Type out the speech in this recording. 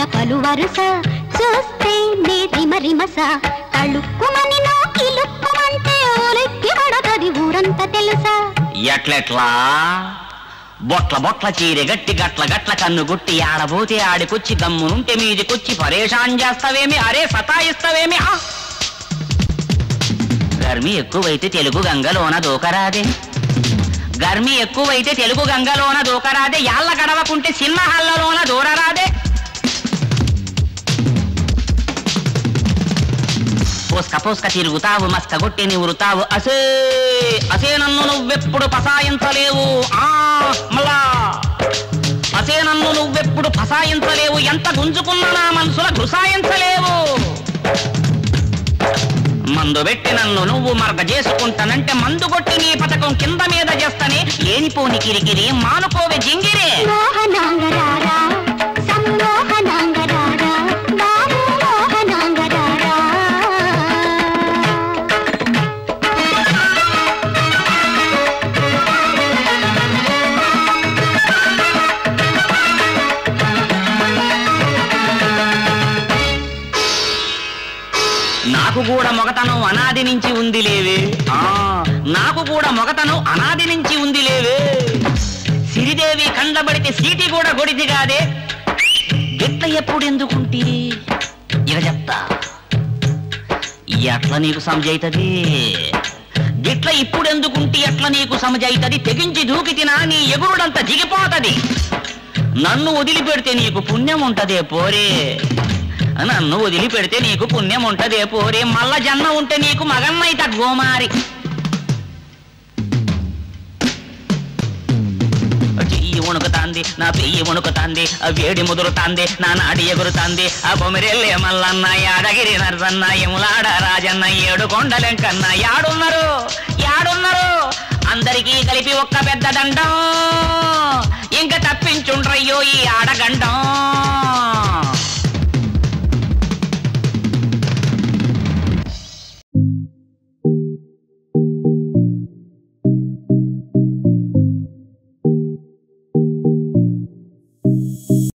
పలు వరుస చూస్తే నే రిమ రిమస తళుక్కుమని నా కిలుక్కుమంటే ఓలెక్కి పడతది ఊరంతా తెలుసా ఎట్లెట్లా బొట్ల బొట్ల చీరె గట్టి గట్ల గట్ల కన్ను గుట్టి ఆడబోతే ఆడికొచ్చి గమ్మునుంటే మీదికొచ్చి పరేషాన్ చేస్తావేమి అరే సతాయిస్తావేమి ఆ! గర్మి ఎక్కువైతే తెలుగు గంగలోన దూకరాదే గర్మి ఎక్కువైతే తెలుగు గంగలోన దూకరాదే యాళ్ళ గడవకుంటే చిన్న హల్లలోన దూరరాదే పోస్క పోస్క తిరుగుతావు మస్క కొట్టి నివురుతావు అసే అసే నన్ను నువ్వెప్పుడు పసాయించలేవు ఆ మళ్ళా అసే నన్ను నువ్వెప్పుడు పసాయించలేవు ఎంత గుంజుకున్నా నా మనసుల గుసాయించలేవు మందు పెట్టి నన్ను నువ్వు మరక చేసుకుంటానంటే మందు కొట్టి నీ పథకం కింద మీద చేస్తానే ఏనిపోని కిరికిరి మానుకోవే జింగిరే మోహనాంగరారా సమ్మోహనాంగరారా బాబు మోహనాంగరారా నాకు కూడా మొగతనం అనాది నుంచి ఉంది లేవే ఆ, నాకు కూడా మొగతనం అనాది నుంచి ఉంది లేవే సిరిదేవి కండబడితే సీటి కూడా గొడిది కాదే గిట్ల ఎప్పుడు ఎందుకుంటే ఇక చెప్తా ఎట్లా నీకు సమజైతది గిట్ల ఇప్పుడు ఎందుకుంటే ఎట్లా నీకు సమజైతది తెగించి దూకి తినా నీ ఎగురుడంతా దిగిపోతది నన్ను వదిలిపెడితే నీకు పుణ్యం ఉంటదే పోరే నన్ను వదిలిపెడితే నీకు పుణ్యం ఉంటదే పోరే మల్ల జన్మ ఉంటే నీకు మగన్నైత గోమారి చెయ్యి వణుకుతాంది నా పెయ్యి వణుకుతాంది ఆ వేడి ముదురుతాంది నా నాడి ఎగురుతాంది ఆ బొమిరెల్లే మల్లన్న యాదగిరి నరసన్న యములాడ రాజన్న ఏడు కొండలెంకన్న యాడున్నారు యాడున్నారు అందరికీ కలిపి ఒక్క పెద్ద దండం ఇంక తప్పించుండ్రయ్యో ఈ ఆడగండం